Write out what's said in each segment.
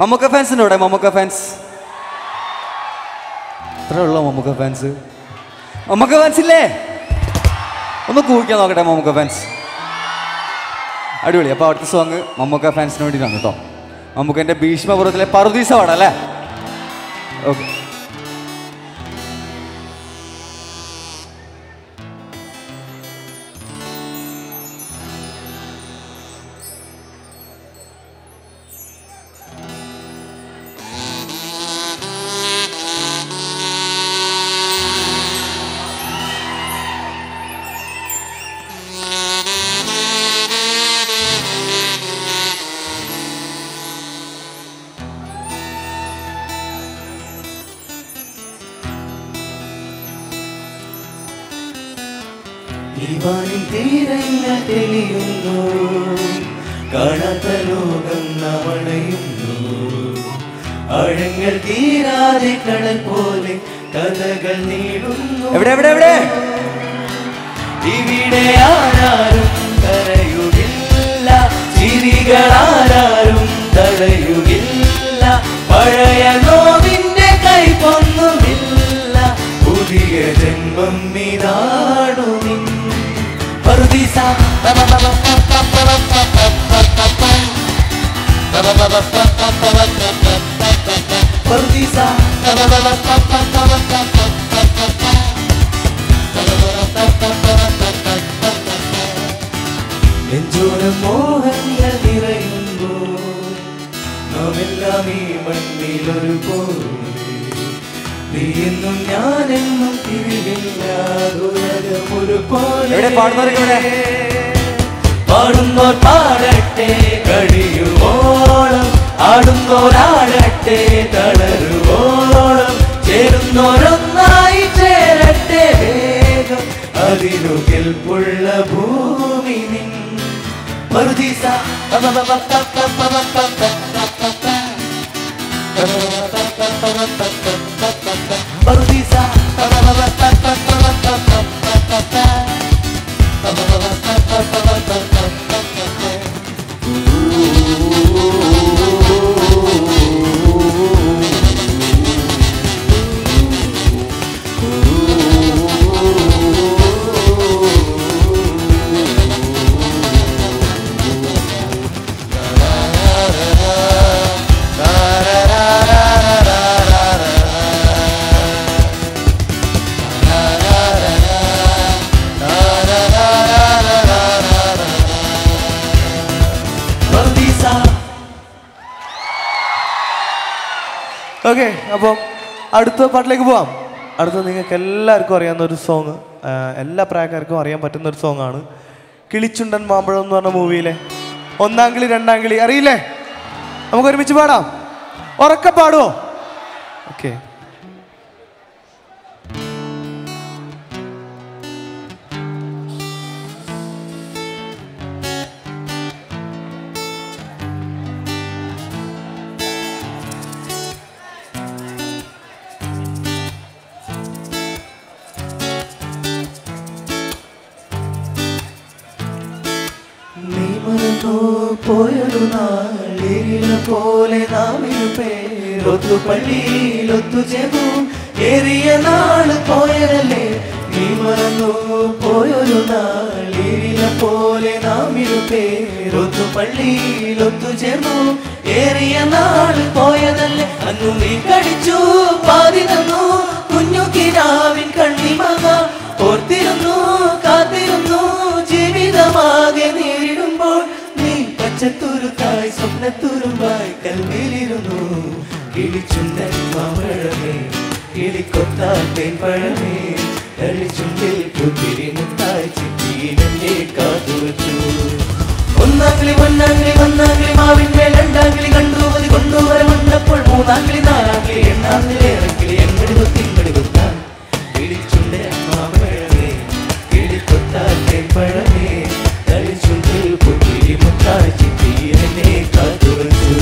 മമ്മൂക്ക ഫാൻസിൻ്റെ ഇവിടെ മമ്മൂക്ക ഫാൻസ് ഇത്ര ഉള്ളോ മമ്മൂക്ക ഫാൻസ് മമ്മൂക്ക ഫാൻസ് ഇല്ലേ ഒന്ന് കൂവിക്കാൻ നോക്കട്ടെ മമ്മൂക്ക ഫാൻസ് അടിപൊളി അപ്പോൾ അടുത്ത സോങ് മമ്മൂക്ക ഫാൻസിന് വേണ്ടിയിട്ടാണ് കേട്ടോ മമ്മൂക്കൻ്റെ ഭീഷ്മപുരത്തിലെ പറുദീസ പാടാം അല്ലേ ഓക്കെ ദീപാനിൻ തീരങ്ങൾ തെളിയുന്നു കാണാത്ത ലോകം നവണയുന്നു ആഴങ്ങൾ തീരാതെ കടൽ പോലെ കഥകൾ നീളുന്നു എവിടെ എവിടെ എവിടെ ഇവിടെ ആരാരും കരയുകില്ല ചിരികളാരും തടയുകില്ല പഴയ നോവിന്റെ കൈപ്പൊന്നുമില്ല പുതിയ ജന്മം ഇതാണു നിൻ പറുദീസ പറുദീസ നെഞ്ചോരം മോഹങ്ങൾ നിറയുമ്പോൾ നാമെല്ലാം ഈ മണ്ണിലൊരു പോലെ നീയെന്നും ഞാനെന്നും തിരിവില്ലാതൊരു പോലെ എവിടെ പാടുന്നവരൊക്കെ എവിടെ? പാടുന്നോർ പാടട്ടെ കഴിയുവോളം ആടുന്നോരാടട്ടെ തളരുവോളം ചേരുന്നോരൊന്നായി ചേരട്ടെ വേഗം അതിനു കെൽപ്പുള്ള ഭൂമി നിൻ പറുദീസ പറുദീസ പറുദീസ ഓക്കെ അപ്പം അടുത്ത പാട്ടിലേക്ക് പോവാം അടുത്ത നിങ്ങൾക്ക് എല്ലാവർക്കും അറിയാവുന്ന ഒരു സോങ് എല്ലാ പ്രായക്കാർക്കും അറിയാൻ പറ്റുന്ന ഒരു സോങ് ആണ് കിളിച്ചുണ്ടൻ മാമ്പഴം എന്ന് പറഞ്ഞ മൂവിയിലെ ഒന്നാം കിളി രണ്ടാം കിളി അറിയില്ലേ നമുക്ക് ഒരുമിച്ച് പാടാം ഉറക്ക പാടുവോ ഓക്കെ നീ മറന്നോ പോയൊരു നാളില പോലെ നാം പേരൊത്തു പള്ളിയിലൊത്തു ചേർന്നു ഏറിയ നാള് പോയതല്ലേ നീ മറന്നോ പോയൊരു നാളില പോലെ നാം പേരൊത്തു പള്ളിയിലൊത്തു ചേർന്നു ഏറിയ നാള് പോയതല്ലേ അന്നു നീ കടിച്ചു പാതി തന്നു കുഞ്ഞു കിനാവിൻ കണ്ണിമക ഓർത്തിരുന്നു കാത്തിരുന്നു ജീവിതമാകെ നേരിടുമ്പോൾ നീ പച്ചത്തുരുത്തായി സ്വപ്നത്തുരുമ്പായി കൽവിലിരുന്നു കിളിച്ചുണ്ടൻ മാമ്പഴമേ കിളിക്കൊത്താത്തേൻ പഴമേ കളിച്ചുണ്ടിൽ പുതിരി മുത്തായി ചിത്തിയിലെ കാത്തുവച്ചു ഒന്നാങ്കിളി ഒന്നാങ്കിളി ഒന്നാങ്കിളി മാവിന്മേൽ രണ്ടാങ്കിളി കണ്ടു മതി കൊണ്ടുവരെ വന്നപ്പോൾ മൂന്നാങ്കിളി നാലാങ്കിളി എണ്ണാങ്കിളി ഇറക്കിളി എങ്ങടി കുത്തി ഇങ്ങടി കുത്താൻ കിളിച്ചുണ്ടേ മാമ്പഴമേ കിളിക്കൊത്താത്തെ പഴമേ കളിച്ചുണ്ടിൽ പുതിരി മുത്തായി ചിത്തിയിലെ കാത്തുവച്ചു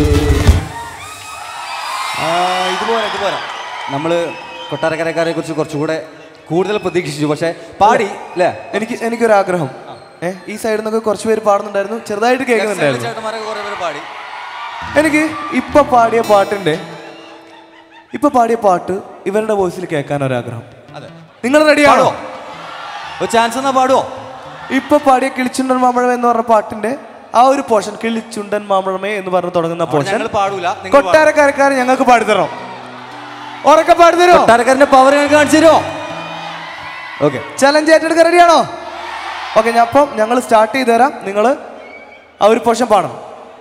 ആ, ഇതുപോലെ ഇതുപോലെ നമ്മൾ കൊട്ടാരക്കരക്കാരെ കുറിച്ച് കുറച്ചുകൂടെ കൂടുതൽ പ്രതീക്ഷിച്ചു പക്ഷേ പാടി അല്ലേ എനിക്ക് എനിക്കൊരാഗ്രഹം ഏ ഈ സൈഡിൽ നിന്നൊക്കെ കുറച്ച് പേര് പാടുന്നുണ്ടായിരുന്നു ചെറുതായിട്ട് കേൾക്കുന്നുണ്ടായിരുന്നു ചേട്ടന്മാരൊക്കെ കുറേ പേര് പാടി എനിക്ക് ഇപ്പൊ പാടിയ പാട്ടിന്റെ ഇപ്പൊ പാടിയ പാട്ട് ഇവരുടെ വോയിസിൽ കേൾക്കാൻ ഒരാഗ്രഹം അതെ നിങ്ങൾ റെഡിയാണോ പാടുവോ ഒരു ചാൻസ് എന്നാ പാടുവോ ഇപ്പൊ പാടിയ കിളിച്ചുണ്ടൻ മാമ്പഴമേ എന്ന് പറഞ്ഞ പാട്ടിന്റെ ആ ഒരു പോർഷൻ കിളിച്ചുണ്ടൻ മാമ്പഴമേ എന്ന് പറഞ്ഞ് തുടങ്ങുന്ന പോർഷൻ ഞങ്ങൾ പാടൂല നിങ്ങൾ പാടും. കൊട്ടാരക്കാരക്കാർ ഞങ്ങൾക്ക് പാടിത്തരണം ഉറക്കെ പാടിത്തരോ കൊട്ടാരക്കാരന്റെ പവർ ഞങ്ങൾക്ക് കാണിച്ചു തരുമോ ഓക്കെ ചലഞ്ച് ഏറ്റെടുക്കാൻ റെഡിയാണോ ഓക്കെ ഞാൻ അപ്പം ഞങ്ങൾ സ്റ്റാർട്ട് ചെയ്ത് തരാം നിങ്ങൾ ആ ഒരു പോർഷൻ പാടണം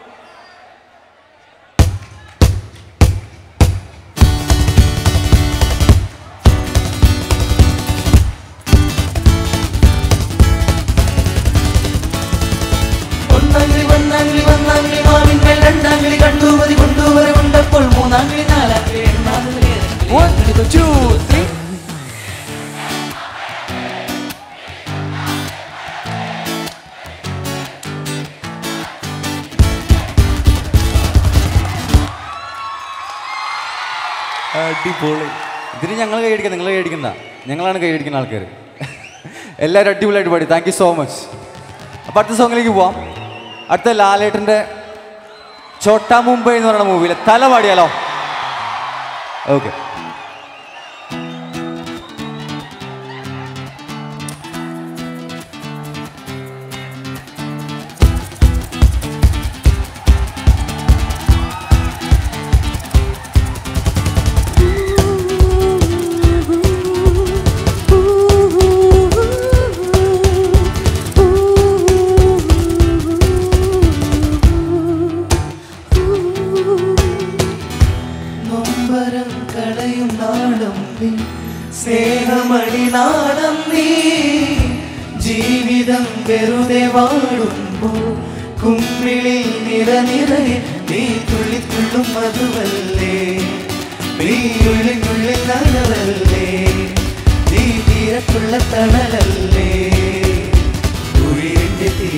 ഒന്നാംകിളി ഒന്നാംകിളി ഒന്നാംകിളി മാവിന്മേൽ രണ്ടാംകിളി കണ്ടു മതി കൊണ്ടുവരെ കൊണ്ടപ്പോൾ മൂന്നാംകിളി നാലാംകിളി എണ്ണാംകിളി One, two, three. അടിപൊളി ഇതിന് ഞങ്ങൾ കൈയടിക്കുക നിങ്ങൾ കൈയടിക്കണ്ട ഞങ്ങളാണ് കൈയടിക്കുന്ന ആൾക്കാർ എല്ലാവരും അടിപൊളിയായിട്ട് പാടി താങ്ക് യു സോ മച്ച് അപ്പോൾ അടുത്ത സോങ്ങിലേക്ക് പോവാം അടുത്ത ലാലേട്ടൻ്റെ ചോട്ടാ മുംബൈ എന്ന് പറയുന്ന മൂവിയിലെ തല പാടിയാലോ ഓക്കെ നൊമ്പരം കളയും നാടം നീ സ്നേഹമണി നാടം നീ ജീവിതം വെറുതെ വാടുമ്പോൾ കുമ്പിളിൽ നിറ നിറയെ നീ തുള്ളിത്തുള്ളും മധുവല്ലേ നീ ഉള്ളിനുള്ളിൽ നനവല്ലേ നീ തീരത്തുള്ള തണലല്ലേ ഉയിരിന്റെ തീ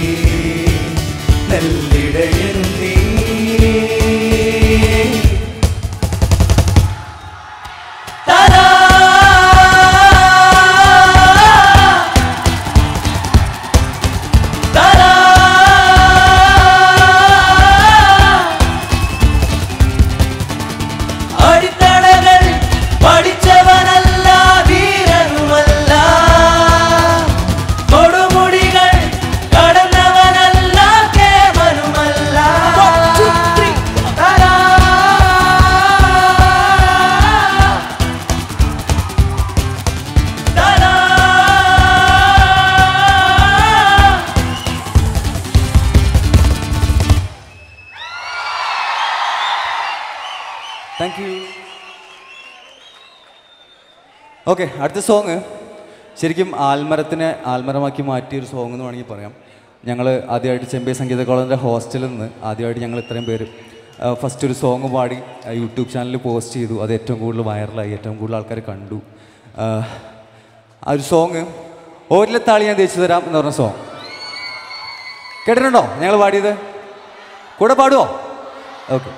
നല്ലിടയനും നീ Ta-da! Ta-da! അടിത്തടകൾ പഠിച്ചവനല്ല വീരനുമല്ല കൊടുമുടികൾ കടന്നവനല്ല കേവനുമല്ല Ta-da! Ta-da! Thank you okay അടുത്ത സോങ് ശരിക്കും ആൽമരത്തിനെ ആൽമരമാക്കി മാറ്റിയ ഒരു സോങ് എന്ന് വേണമെങ്കിൽ പറയാം ഞങ്ങൾ ആദ്യമായിട്ട് ചെമ്പൈ സംഗീത കോളേജിൻ്റെ ഹോസ്റ്റലിൽ നിന്ന് ആദ്യമായിട്ട് ഞങ്ങൾ ഇത്രയും പേര് ഫസ്റ്റ് ഒരു സോങ് പാടി ആ, യൂട്യൂബ് ചാനലിൽ പോസ്റ്റ് ചെയ്തു അത് ഏറ്റവും കൂടുതൽ വൈറലായി ഏറ്റവും കൂടുതൽ ആൾക്കാർ കണ്ടു ആ, ആ ഒരു സോങ് ഓരിലെ താളി ഞാൻ തേച്ചു തരാം എന്ന് പറഞ്ഞ സോങ് കേട്ടിട്ടുണ്ടോ ഞങ്ങൾ പാടിയത് കൂടെ പാടുമോ ഓക്കെ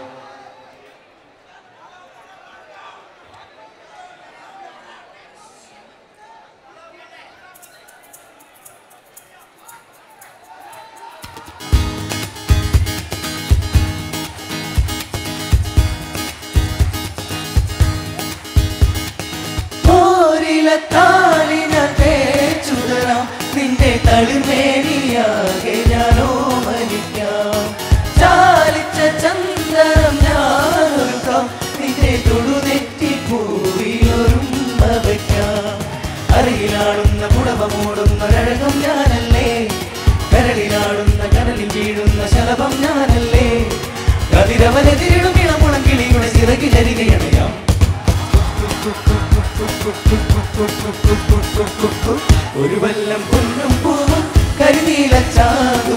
ഓരിലത്താലിന തേച്ചുതരാം നിന്റെ തളിമേനിയാകെ ഞാനോ മരിക്കാം ചാലിച്ച ചന്ദനം ഞാനൊരുക്കാം നിന്റെ തൊടുതെറ്റി പൂവിയൊരുമ്പ വയ്ക്കാം അരയിലാടുന്ന പുടവമോടുന്നൊരഴകം ഞാനല്ലേ കരളിലാടുന്ന കടലിൽ വീഴുന്ന ശലഭം ഞാനല്ലേ കതിരവനെതിരിടും ഇളമുളം കിളിയുടെ ചിറകിലരികയണയാം ഒരു വല്ലം പൊന്നും പൂവും കരിനീലച്ചാകും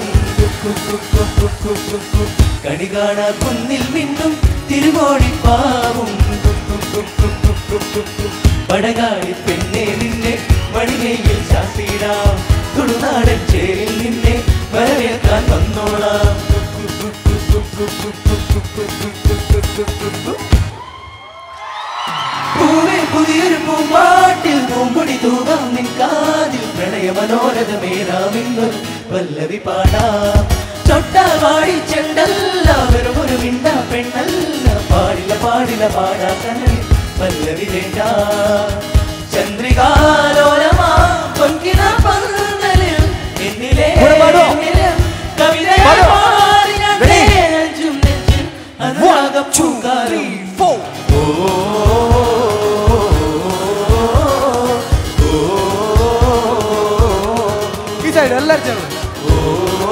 കണി കാണാ കുന്നിൽ മിന്നും തിരുവോണിപ്പാവും പടകാളി പെണ്ണെ നിന്നെ മണിമേയിൽ ചാത്തിടാം തുടുനാടൻ ചേരിൽ നിന്നെ വരവേൽക്കാൻ വന്നോളാം പൂവേ പുതിയൊരു പൂമ്പാട്ടിൽ പൂമ്പൊടി തൂകാം നിൻ കാതിൽ പ്രണയ മനോരഥമേറാമെന്നൊരു പല്ലവി പാടാം ചൊട്ടവാടി ചെണ്ടല്ല വെറും ഒരു മിണ്ട പെണ്ണല്ല പാടില്ല പാടില്ല പാടാത്തനൽ പല്ലവി വേണ്ട ചന്ദ്രികാലോലമാ പൊൻകിന പന്തലിൽ എന്നിലെ കൂടെ പാടുവോ? എന്നിലെ കവിതയായി പാടുവോ? മാറി ഞാൻ Ready? തേജും നെഞ്ചിൽ അനുരാഗപ്പൂക്കാലം. ഈ സൈഡ് എല്ലാവരും ചേർന്ന്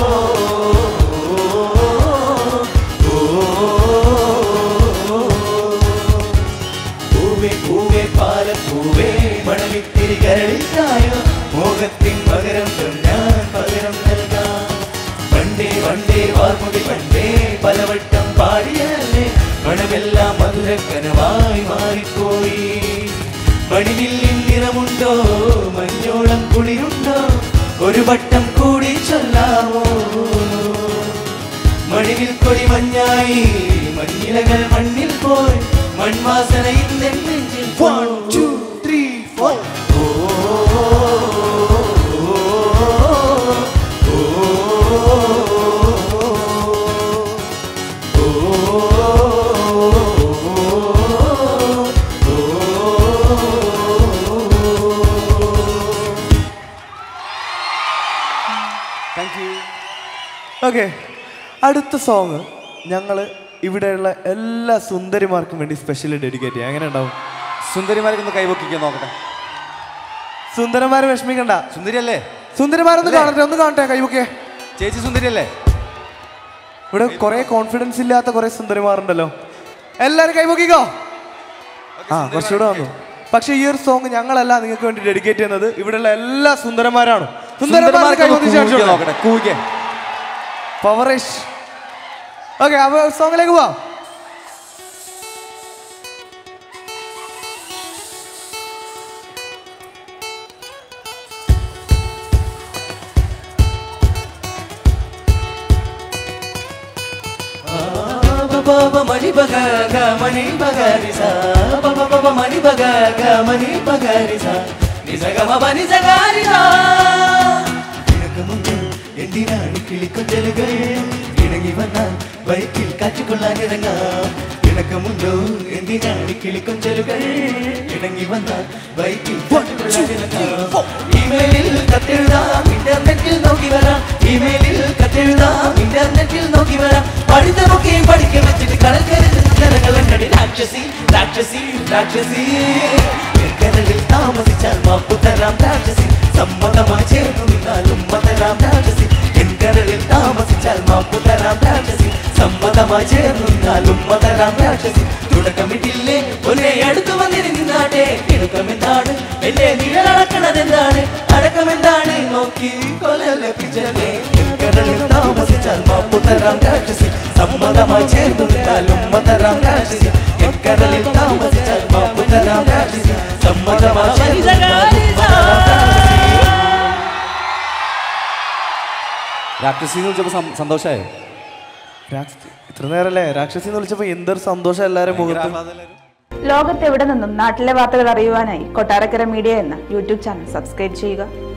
പൂവേ പൂവേ പാലപ്പൂവേ മണമിത്തിരി കരളിത്തായോ മോഹത്തിൻ പകരം ഞാൻ പകരം നൽകാം പണ്ടേ പണ്ടേ വാർമുടി പണ്ടേ പലവട്ടം പാടിയല്ലേ മണമെല്ലാം മധുരക്കനമായി മാറിപ്പോയി മണിവില്ലിൻ നിറമുണ്ടോ മഞ്ഞോളം കുളിരുണ്ടോ ഒരു വട്ടം കൂടി ചൊല്ലാമോ മണിവിൽ കൊടി മഞ്ഞായി മഞ്ഞിലകൾ മണ്ണിൽ പോയി മൺവാസനയിൽ നെഞ്ചിൽ one two three four thank you okay അടുത്ത സോങ് ഞങ്ങൾ ഇവിടെയുള്ള എല്ലാ സുന്ദരിമാർക്കും വേണ്ടി സ്പെഷ്യലി ഡെഡിക്കേറ്റ് ചെയ്യാം എങ്ങനെ ഉണ്ടാവും സുന്ദരിമാരൊക്കെ ഒന്ന് കൈവക്കിക്കാൻ നോക്കട്ടെ സുന്ദരന്മാരെ വിഷമിക്കണ്ട സുന്ദരിയല്ലേ സുന്ദരിമാരൊന്ന് അല്ലേ? കാണട്ടെ ഒന്ന് കാണട്ടെ കൈവക്കേ ചേച്ചി സുന്ദരിയല്ലേ ഇവിടെ കുറെ കോൺഫിഡൻസ് ഇല്ലാത്ത കുറെ സുന്ദരിമാരുണ്ടല്ലോ എല്ലാരും കൈവക്കിക്കോ ആ കുറച്ചുകൂടെ വന്നു പക്ഷെ ഈ ഒരു സോങ് ഞങ്ങളല്ല നിങ്ങൾക്ക് വേണ്ടി ഡെഡിക്കേറ്റ് ചെയ്യുന്നത് ഇവിടെയുള്ള എല്ലാ സുന്ദരന്മാരാണ് സുന്ദരന്മാരെ സുന്ദരന്മാരൊക്കെ ഒന്ന് കൈവക്കി കൂവിക്കാൻ നോക്കട്ടെ കൂവിക്കേ പവറേഷ് ഓക്കെ അപ്പൊ സോങ്ങിലേക്ക് പോവാം ബബ മണി ബഗ ഗ മണി ബഗ രിസ ബബ ബബ മണി ബഗ ഗ മണി ബഗ രിസ നിസ ഗ മ ബ നിസ ഗ രിസ നിനക്ക് മുന്നിൽ എന്തിനാണ് കിളിക്കൊഞ്ചലുകൾ ഇണങ്ങി വന്നാൽ ബൈക്കിൽ കാറ്റുകൊള്ളാൻ ഇറങ്ങാം നിനക്ക് മുന്നോ എന്തിനാണ് കിളിക്കൊഞ്ചലുകൾ ഇണങ്ങി വന്നാൽ ബൈക്കിൽ കാറ്റുകൊള്ളാൻ ഇറങ്ങാം ഇമെയിലിൽ കത്തെഴുതാം ഇന്റർനെറ്റിൽ നോക്കി വരാം ഇമെയിലിൽ കത്തെഴുതാം ഇന്റർനെറ്റിൽ നോക്കി വരാം പഠിത്ത നോക്കിയും പഠിക്കാൻ വെച്ചിട്ട് കടൽക്കരങ്ങളിൽ രാക്ഷസി രാക്ഷസി രാക്ഷസി കടലിൽ താമസിച്ചാൽ മാപ്പു തരാം രാക്ഷസി സമ്മതമായി ചേർന്നു നിന്നാൽ ഉമ്മ തരാം രാക്ഷസി കടലിൽ താമസിച്ചാൽ മാപ്പു തരാം രാക്ഷസി സമ്മതമായി ചേർന്നു നിന്നാൽ ഉമ്മ തരാം രാക്ഷസി തുടക്കമിട്ടില്ലേ ഒരേ അടുത്തു വന്നിരുന്നാട്ടെ കിടക്കമെന്താണ് എന്റെ നിഴലടക്കണതെന്താണ് അടക്കമെന്താണ് നോക്കി കൊലപ്പിച്ചതേ കടലിൽ താമസിച്ചാൽ മാപ്പു തരാം രാക്ഷസി സമ്മതമായി ചേർന്നു നിന്നാൽ ഉമ്മ തരാം രാക്ഷസി കടലിൽ താമസിച്ചാൽ മാപ്പു തരാം രാക്ഷസി സമ്മതമായി ചേർന്നു നിന്നാൽ ഉമ്മ തരാം രാക്ഷസി രാക്ഷസി എന്ന് വിളിച്ചപ്പോ സം- സന്തോഷായോ രാക്ഷ- ഇത്ര നേരല്ലേ രാക്ഷസി എന്ന് വിളിച്ചപ്പോ എന്തൊരു സന്തോഷം എല്ലാരും മുഖത്തും ലോകത്തെവിടെ നിന്നും നാട്ടിലെ വാർത്തകൾ അറിയുവാനായി കൊട്ടാരക്കര മീഡിയ എന്ന യൂട്യൂബ് ചാനൽ സബ്സ്ക്രൈബ് ചെയ്യുക